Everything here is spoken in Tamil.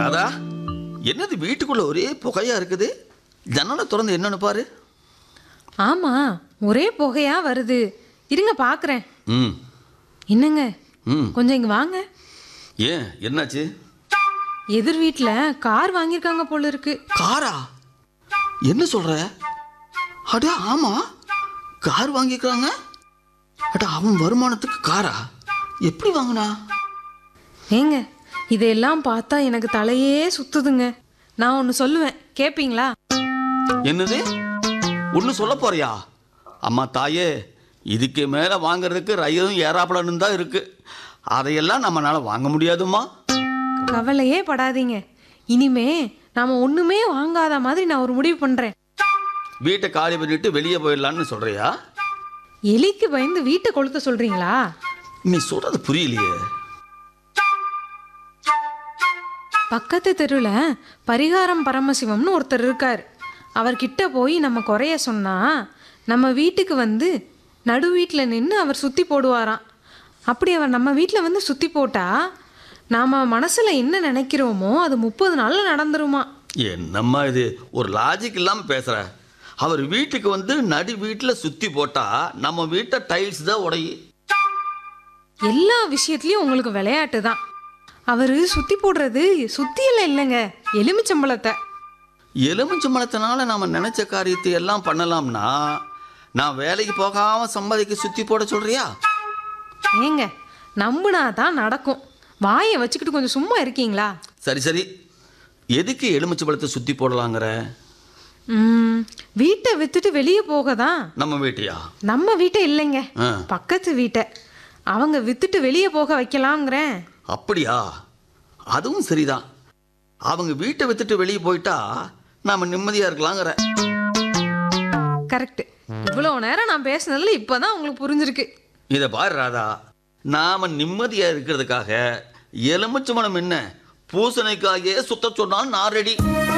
ராதா என்னது வீட்டுக்குள்ள ஒரே புகையா இருக்குது ஜன்னலை திறந்து என்னன்னு பாரு ஆமா ஒரே புகையா வருது இருங்க பார்க்குறேன் ம் என்னங்க ம் கொஞ்சம் இங்க வாங்க ஏன் என்னாச்சு எதிர் வீட்டில் கார் வாங்கியிருக்காங்க போல இருக்கு காரா என்ன சொல்ற அட ஆமா கார் வாங்கிக்கிறாங்க அட அவன் வருமானத்துக்கு காரா எப்படி வாங்கினா ஏங்க இதையெல்லாம் பார்த்தா எனக்கு தலையே சுத்துதுங்க நான் ஒன்று சொல்லுவேன் கேட்பீங்களா என்னது ஒன்று சொல்ல போறியா அம்மா தாயே இதுக்கு மேலே வாங்குறதுக்கு ரயிலும் ஏறாப்பலன்னு தான் இருக்கு அதையெல்லாம் நம்மளால வாங்க முடியாதும்மா கவலையே படாதீங்க இனிமே நாம ஒண்ணுமே வாங்காத மாதிரி நான் ஒரு முடிவு பண்றேன் வீட்டை காலி பண்ணிட்டு வெளியே போயிடலான்னு சொல்றியா எலிக்கு பயந்து வீட்டை கொளுத்த சொல்றீங்களா நீ சொல்றது புரியலையே பக்கத்து தெருவில் பரிகாரம் பரமசிவம்னு ஒருத்தர் இருக்கார் அவர்கிட்ட போய் நம்ம குறைய சொன்னா நம்ம வீட்டுக்கு வந்து நடு வீட்டில் நின்று அவர் சுற்றி போடுவாராம் அப்படி அவர் நம்ம வீட்டில் வந்து சுற்றி போட்டா நாம் மனசில் என்ன நினைக்கிறோமோ அது முப்பது நாளில் நடந்துருமா என்னம்மா இது ஒரு லாஜிக் இல்லாமல் பேசுற அவர் வீட்டுக்கு வந்து நடு வீட்டில் சுற்றி போட்டா நம்ம வீட்டை டைல்ஸ் தான் உடையு எல்லா விஷயத்துலையும் உங்களுக்கு விளையாட்டு தான் அவர் சுற்றி போடுறது சுத்தியில் இல்லைங்க எலுமிச்சம்பழத்தை எலுமிச்சம்பழத்தினால நாம நினைச்ச காரியத்தை எல்லாம் பண்ணலாம்னா நான் வேலைக்கு போகாம சம்பாதிக்க சுற்றி போட சொல்றியா ஏங்க நம்புனா தான் நடக்கும் வாயை வச்சுக்கிட்டு கொஞ்சம் சும்மா இருக்கீங்களா சரி சரி எதுக்கு எலுமிச்சம்பழத்தை சுற்றி போடலாங்கிற ம், வீட்டை வித்துட்டு வெளியே போக தான் நம்ம வீட்டையா நம்ம வீட்டை இல்லைங்க ஆ. பக்கத்து வீட்டை அவங்க வித்துட்டு வெளியே போக வைக்கலாங்கிறேன் அப்படியா அதுவும் சரிதான் அவங்க வீட்டை வித்துட்டு வெளியே போயிட்டா நாம நிம்மதியா இருக்கலாங்கிற கரெக்ட் இவ்வளோ நேரம் நான் பேசுனதுல இப்போதான் உங்களுக்கு புரிஞ்சிருக்கு இதை பாரு ராதா நாம நிம்மதியா இருக்கிறதுக்காக எலுமிச்சம்பழம் என்ன பூசணிக்காயே சுத்த சொன்னால் நான் ரெடி